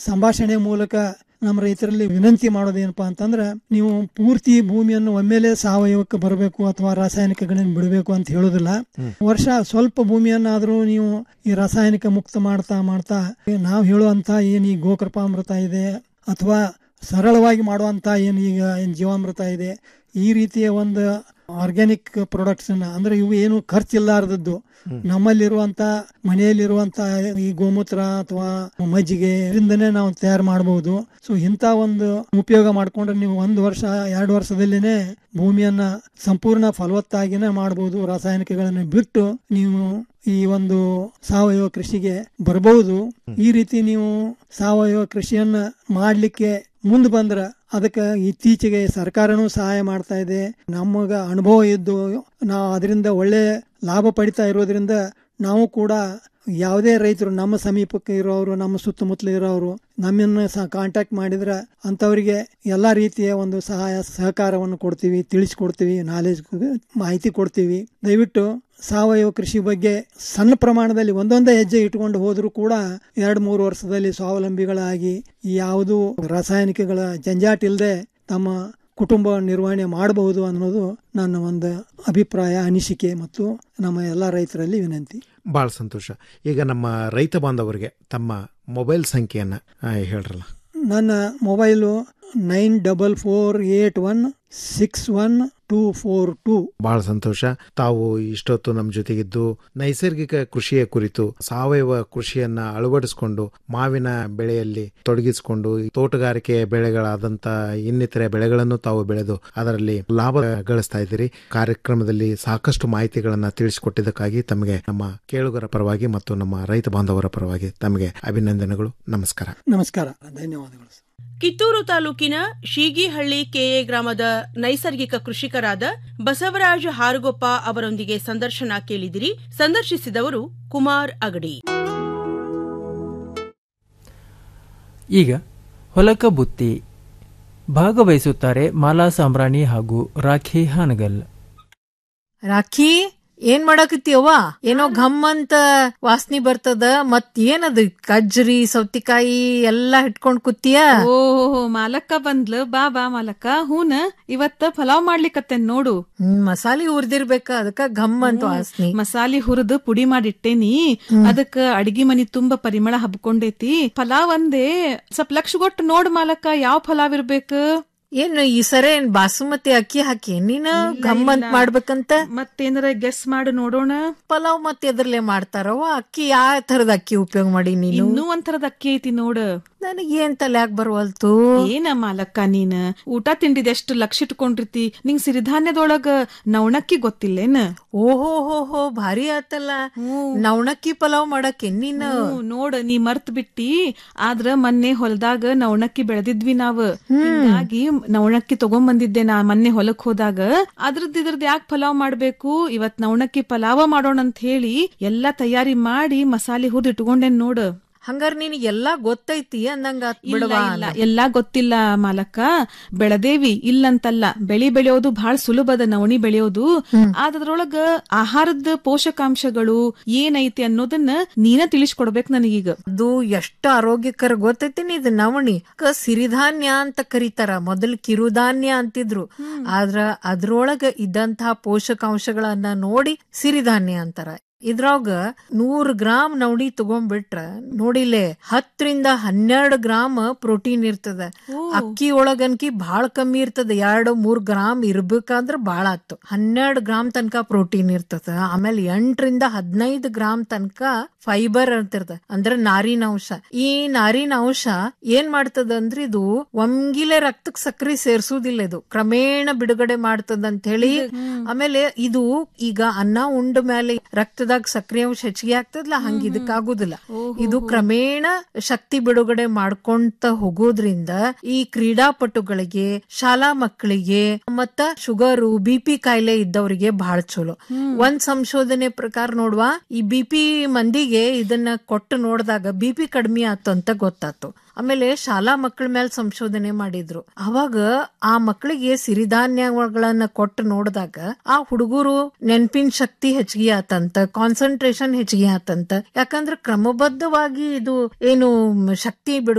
ಸಂಭಾಷಣೆ ಮೂಲಕ ನಮ್ಮ ರೈತರಲ್ಲಿ ವಿನಂತಿ ಮಾಡೋದೇನಪ್ಪಾ ಅಂತಂದ್ರೆ ನೀವು ಪೂರ್ತಿ ಭೂಮಿಯನ್ನು ಒಮ್ಮೆಲೆ ಸಾವಯವಕ್ಕೆ ಬರಬೇಕು ಅಥವಾ ರಾಸಾಯನಿಕಗಳನ್ನು ಬಿಡಬೇಕು ಅಂತ ಹೇಳೋದಿಲ್ಲ ವರ್ಷ ಸ್ವಲ್ಪ ಭೂಮಿಯನ್ನಾದರೂ ನೀವು ಈ ರಾಸಾಯನಿಕ ಮುಕ್ತ ಮಾಡ್ತಾ ಮಾಡ್ತಾ ನಾವು ಹೇಳುವಂತ ಏನು ಈ ಗೋಕೃಪಾಮೃತ ಇದೆ ಅಥವಾ ಸರಳವಾಗಿ ಮಾಡುವಂತ ಏನು ಈಗ ಏನು ಜೀವಾಮೃತ ಇದೆ ಈ ರೀತಿಯ ಒಂದು ಆರ್ಗ್ಯಾನಿಕ್ ಪ್ರಾಡಕ್ಟ್ಸ್ ಅಂದ್ರೆ ಇವು ಏನು ಖರ್ಚಿಲ್ಲಾರದದ್ದು ನಮ್ಮಲ್ಲಿರುವಂತ ಮನೆಯಲ್ಲಿರುವಂತ ಈ ಗೋಮೂತ್ರ ಅಥವಾ ಮಜ್ಜಿಗೆ ಇದರಿಂದನೇ ನಾವು ತಯಾರು ಮಾಡಬಹುದು ಸೊ ಇಂಥ ಒಂದು ಉಪಯೋಗ ಮಾಡ್ಕೊಂಡ್ರೆ ನೀವು ಒಂದು ವರ್ಷ ಎರಡು ವರ್ಷದಲ್ಲಿನೇ ಭೂಮಿಯನ್ನ ಸಂಪೂರ್ಣ ಫಲವತ್ತಾಗಿನೇ ಮಾಡಬಹುದು ರಾಸಾಯನಿಕಗಳನ್ನು ಬಿಟ್ಟು ನೀವು ಈ ಒಂದು ಸಾವಯವ ಕೃಷಿಗೆ ಬರಬಹುದು ಈ ರೀತಿ ನೀವು ಸಾವಯವ ಕೃಷಿಯನ್ನ ಮಾಡ್ಲಿಕ್ಕೆ ಮುಂದೆ ಬಂದ್ರ ಅದಕ್ಕೆ ಇತ್ತೀಚೆಗೆ ಸರ್ಕಾರನೂ ಸಹಾಯ ಮಾಡ್ತಾ ಇದೆ ನಮಗ ಅನುಭವ ಇದ್ದು ನಾವು ಅದರಿಂದ ಒಳ್ಳೆ ಲಾಭ ಪಡಿತಾ ಇರೋದ್ರಿಂದ ನಾವು ಕೂಡ ಯಾವುದೇ ರೈತರು ನಮ್ಮ ಸಮೀಪಕ್ಕೆ ಇರೋರು ನಮ್ಮ ಸುತ್ತಮುತ್ತಲು ಇರೋರು ನಮ್ಮನ್ನ ಸಹ ಕಾಂಟ್ಯಾಕ್ಟ್ ಮಾಡಿದ್ರೆ ಅಂತವರಿಗೆ ಎಲ್ಲಾ ರೀತಿಯ ಒಂದು ಸಹಾಯ ಸಹಕಾರವನ್ನು ಕೊಡ್ತೀವಿ ತಿಳಿಸ್ಕೊಡ್ತೀವಿ ನಾಲೆಜ್ ಮಾಹಿತಿ ಕೊಡ್ತೀವಿ ದಯವಿಟ್ಟು ಸಾವಯವ ಕೃಷಿ ಬಗ್ಗೆ ಸಣ್ಣ ಪ್ರಮಾಣದಲ್ಲಿ ಒಂದೊಂದೇ ಹೆಜ್ಜೆ ಇಟ್ಕೊಂಡು ಹೋದ್ರೂ ಕೂಡ ಎರಡು ಮೂರು ವರ್ಷದಲ್ಲಿ ಸ್ವಾವಲಂಬಿಗಳಾಗಿ ಯಾವುದು ರಾಸಾಯನಿಕಗಳ ಜಂಜಾಟ ಇಲ್ಲದೆ ತಮ್ಮ ಕುಟುಂಬ ನಿರ್ವಹಣೆ ಮಾಡಬಹುದು ಅನ್ನೋದು ನನ್ನ ಒಂದು ಅಭಿಪ್ರಾಯ ಅನಿಸಿಕೆ ಮತ್ತು ನಮ್ಮ ಎಲ್ಲ ರೈತರಲ್ಲಿ ವಿನಂತಿ ಭಾಳ ಸಂತೋಷ ಈಗ ನಮ್ಮ ರೈತ ಬಾಂಧವರಿಗೆ ತಮ್ಮ ಮೊಬೈಲ್ ಸಂಖ್ಯೆಯನ್ನ ಆ, ಹೇಳ್ರಲ್ಲ ನನ್ನ mobile nine double four eight one six one two four two ಬಹಳ ಸಂತೋಷ ತಾವು ಇಷ್ಟೊತ್ತು ನಮ್ಮ ಜೊತೆಗಿದ್ದು ನೈಸರ್ಗಿಕ ಕೃಷಿಯ ಕುರಿತು ಸಾವಯವ ಕೃಷಿಯನ್ನ ಅಳವಡಿಸಿಕೊಂಡು ಮಾವಿನ ಬೆಳೆಯಲ್ಲಿ ತೊಡಗಿಸಿಕೊಂಡು ತೋಟಗಾರಿಕೆ ಬೆಳೆಗಳಾದಂತ ಇನ್ನಿತರೆ ಬೆಳೆಗಳನ್ನು ತಾವು ಬೆಳೆದು ಅದರಲ್ಲಿ ಲಾಭ ಗಳಿಸ್ತಾ ಇದ್ದೀರಿ ಕಾರ್ಯಕ್ರಮದಲ್ಲಿ ಸಾಕಷ್ಟು ಮಾಹಿತಿಗಳನ್ನ ತಿಳಿಸಿಕೊಟ್ಟಿದ್ದಕ್ಕಾಗಿ ತಮಗೆ ನಮ್ಮ ಕೇಳುಗರ ಪರವಾಗಿ ಮತ್ತು ನಮ್ಮ ರೈತ ಬಾಂಧವರ ಪರವಾಗಿ ತಮಗೆ ಅಭಿನಂದನೆಗಳು ನಮಸ್ಕಾರ ನಮಸ್ಕಾರ ಧನ್ಯವಾದಗಳು ಕಿತ್ತೂರು ತಾಲೂಕಿನ ಶೀಗಿಹಳ್ಳಿ ಕೆಎ ಗ್ರಾಮದ ನೈಸರ್ಗಿಕ ಕೃಷಿಕರಾದ ಬಸವರಾಜ ಹಾರುಗೊಪ್ಪ ಅವರೊಂದಿಗೆ ಸಂದರ್ಶನ ಕೇಳಿದಿರಿ ಸಂದರ್ಶಿಸಿದವರು ಕುಮಾರ್ ಅಗಡಿ ಈಗ ಹೊಲಕ ಬುತ್ತಿ ಭಾಗವಹಿಸುತ್ತಾರೆ ಮಾಲಾ ಸಾಂಬ್ರಾಣಿ ಹಾಗೂ ರಾಖಿ ಹಾನಗಲ್ ರಾಖಿ ಏನ್ ಮಾಡಾಕತ್ತೀಯವ್ವ ಏನೋ ಘಮ್ ಅಂತ ವಾಸನೆ ಬರ್ತದ ಮತ್ ಏನದು ಕಜ್ರಿ ಸೌತಿಕಾಯಿ ಎಲ್ಲಾ ಇಟ್ಕೊಂಡ್ ಕೂತಿಯ ಓಹೋ ಮಾಲಕ್ಕ ಬಂದ್ಲ ಬಾ ಬಾ ಮಾಲಕ್ಕ ಹೂನ ಇವತ್ತ ಪಲಾವ್ ಮಾಡ್ಲಿಕತ್ತೇನ್ ನೋಡು ಹ್ಮ್ ಮಸಾಲೆ ಹುರ್ದಿರ್ಬೇಕ ಅದಕ್ಕ ಘಮ್ ಅಂತ ವಾಸನೆ ಮಸಾಲಿ ಹುರಿದು ಪುಡಿ ಮಾಡಿಟ್ಟೇನಿ ಅದಕ್ಕ ಅಡಿಗೆ ಮನಿ ತುಂಬಾ ಪರಿಮಳ ಹಬ್ಕೊಂಡೈತಿ ಪಲಾವ್ ಅಂದೆ ಸ್ವಲ್ಪ ಲಕ್ಷ ಕೊಟ್ಟು ನೋಡ್ ಮಾಲಕ್ಕ ಯಾವ ಪಲಾವ್ ಇರ್ಬೇಕು ಏನು ಈ ಸರ ಏನ್ ಬಾಸುಮತಿ ಅಕ್ಕಿ ಹಾಕಿ ನೀನು ಘಮ್ ಅಂತ ಮಾಡ್ಬೇಕಂತ ಮತ್ತೇನಾರ ಗೆಸ್ ಮಾಡಿ ನೋಡೋಣ ಪಲಾವ್ ಮತ್ತೆ ಎದ್ರಲ್ಲೇ ಮಾಡ್ತಾರವ ಅಕ್ಕಿ ಯಾವ ತರದ ಅಕ್ಕಿ ಉಪಯೋಗ ಮಾಡಿ ನೀನು ಇನ್ನೂ ಒಂಥರದ ಅಕ್ಕಿ ಐತಿ ನೋಡ ನನಗೆ ಏನ್ ತಲ್ಯಾಕ್ ಬರ್ವಲ್ತು ಏನ ಮಾಲಕ್ಕ ನೀನ್ ಊಟ ತಿಂಡಿದ ಎಷ್ಟು ಲಕ್ಷ ಇಟ್ಕೊಂಡಿರ್ತಿ ನಿಂಗ್ ಸಿರಿಧಾನ್ಯದೊಳಗ ನವಣಕ್ಕಿ ಗೊತ್ತಿಲ್ಲೇನ ಓಹೋ ಹೋ ಹೋ ಭಾರಿ ಆತಲ್ಲ ನವಣಕ್ಕಿ ಪಲಾವ್ ಮಾಡಕ್ಕೆ ನೀನು ಹ್ಞೂ, ನೋಡ್ ನೀ ಮರ್ತ್ ಬಿಟ್ಟಿ ಆದ್ರ ಮೊನ್ನೆ ಹೊಲದಾಗ ನವಣಕ್ಕಿ ಬೆಳೆದಿದ್ವಿ ನಾವ್ ಹಿಂಗಾಗಿ ನವಣಕ್ಕಿ ತಗೊಂಡ್ ಬಂದಿದ್ದೆ ನಾ ಮೊನ್ನೆ ಹೊಲಕ್ ಹೋದಾಗ ಅದ್ರದ್ ಇದ್ರದ್ ಯಾಕೆ ಪಲಾವ್ ಮಾಡ್ಬೇಕು ಇವತ್ ನವಣಕ್ಕಿ ಪಲಾವ ಮಾಡೋಣ ಅಂತ ಹೇಳಿ ಎಲ್ಲಾ ತಯಾರಿ ಮಾಡಿ ಮಸಾಲೆ ಹುರಿದ್ ಇಟ್ಕೊಂಡೇನ್ ನೋಡ್ ಹಂಗಾರ ನಿನಗೆ ಎಲ್ಲಾ ಗೊತ್ತೈತಿ ಅಂದಂಗ ಆತ್ ಇಲ್ಲ ಬಿಡವಾ ಇಲ್ಲ ಎಲ್ಲಾ ಗೊತ್ತಿಲ್ಲ ಮಾಲಕ್ಕ ಬೆಳೆದೇವಿ ಇಲ್ಲಂತಲ್ಲ ಬೆಳಿ ಬೆಳೆಯೋದು ಬಹಳ ಸುಲಭದ ನವಣಿ ಬೆಳೆಯೋದು ಆದ್ರೊಳಗ ಆಹಾರದ ಪೋಷಕಾಂಶಗಳು ಏನೈತಿ ಅನ್ನೋದನ್ನ ನೀನ ತಿಳಿಸ್ಕೊಡ್ಬೇಕು ನನಗೀಗ ಅದು ಎಷ್ಟು ಆರೋಗ್ಯಕರ ಗೊತ್ತೈತಿ ಇದು ನವಣಿ ಕ ಸಿರಿಧಾನ್ಯ ಅಂತ ಕರೀತಾರ ಮೊದಲು ಕಿರುಧಾನ್ಯ ಅಂತಿದ್ರು ಆದ್ರ ಅದ್ರೊಳಗ ಇದ್ದಂತಹ ಪೋಷಕಾಂಶಗಳನ್ನ ನೋಡಿ ಸಿರಿಧಾನ್ಯ ಅಂತಾರ ಇದ್ರೊಳಗ ನೂರ್ ಗ್ರಾಮ್ ನವಣಿ ತಗೊಂಡ್ಬಿಟ್ರ ನೋಡಿಲೆ ಹತ್ತರಿಂದ ಹನ್ನೆರಡು ಗ್ರಾಮ್ ಪ್ರೋಟೀನ್ ಇರ್ತದ ಅಕ್ಕಿ ಒಳಗನ್ಕಿ ಬಹಳ ಕಮ್ಮಿ ಇರ್ತದ ಎರಡು ಮೂರ್ ಗ್ರಾಮ್ ಇರ್ಬೇಕಾದ್ರ ಬಹಳ ಆತು ಹನ್ನೆರಡು ಗ್ರಾಮ್ ತನಕ ಪ್ರೋಟೀನ್ ಇರ್ತದ ಆಮೇಲೆ ಎಂಟರಿಂದ ಹದಿನೈದು ಗ್ರಾಮ್ ತನಕ ಫೈಬರ್ ಅಂತಿರ್ತದ ಅಂದ್ರೆ ನಾರಿನ ಅಂಶ ಈ ನಾರಿನ ಅಂಶ ಏನ್ ಮಾಡ್ತದ ಅಂದ್ರೆ ಇದು ಒಮ್ಗಿಲೆ ರಕ್ತಕ್ ಸಕ್ರಿ ಸೇರ್ಸುದಿಲ್ಲ ಇದು ಕ್ರಮೇಣ ಬಿಡುಗಡೆ ಮಾಡ್ತದ ಅಂತ ಹೇಳಿ ಆಮೇಲೆ ಇದು ಈಗ ಅನ್ನ ಉಂಡ ಮೇಲೆ ರಕ್ತದಾಗ ಸಕ್ರಿಯ ಅಂಶ ಹೆಚ್ಚಿಗೆ ಆಗ್ತದಲ್ಲ ಹಂಗ ಇದಕ್ಕಾಗುದಿಲ್ಲ ಇದು ಕ್ರಮೇಣ ಶಕ್ತಿ ಬಿಡುಗಡೆ ಮಾಡ್ಕೊಂತ ಹೋಗೋದ್ರಿಂದ ಈ ಕ್ರೀಡಾಪಟುಗಳಿಗೆ ಶಾಲಾ ಮಕ್ಕಳಿಗೆ ಮತ್ತ ಶುಗರು ಬಿ ಪಿ ಕಾಯಿಲೆ ಇದ್ದವರಿಗೆ ಬಹಳ ಚಲೋ ಒಂದ್ ಸಂಶೋಧನೆ ಪ್ರಕಾರ ನೋಡುವ ಈ ಬಿ ಪಿ ಮಂದಿಗೆ ಇದನ್ನ ಕೊಟ್ಟು ನೋಡಿದಾಗ ಬಿ ಪಿ ಕಡಿಮೆ ಆತು ಅಂತ ಗೊತ್ತಾತು ಆಮೇಲೆ ಶಾಲಾ ಮಕ್ಕಳ ಮೇಲೆ ಸಂಶೋಧನೆ ಮಾಡಿದ್ರು ಅವಾಗ ಆ ಮಕ್ಕಳಿಗೆ ಸಿರಿಧಾನ್ಯಗಳನ್ನ ಕೊಟ್ಟು ನೋಡಿದಾಗ ಆ ಹುಡುಗರು ನೆನ್ಪಿನ ಶಕ್ತಿ ಹೆಚ್ಚಿಗೆ ಆತಂತ ಕಾನ್ಸಂಟ್ರೇಷನ್ ಹೆಚ್ಚಿಗೆ ಆತಂತ ಯಾಕಂದ್ರೆ ಕ್ರಮಬದ್ಧವಾಗಿ ಇದು ಏನು ಶಕ್ತಿ ಬಿಡು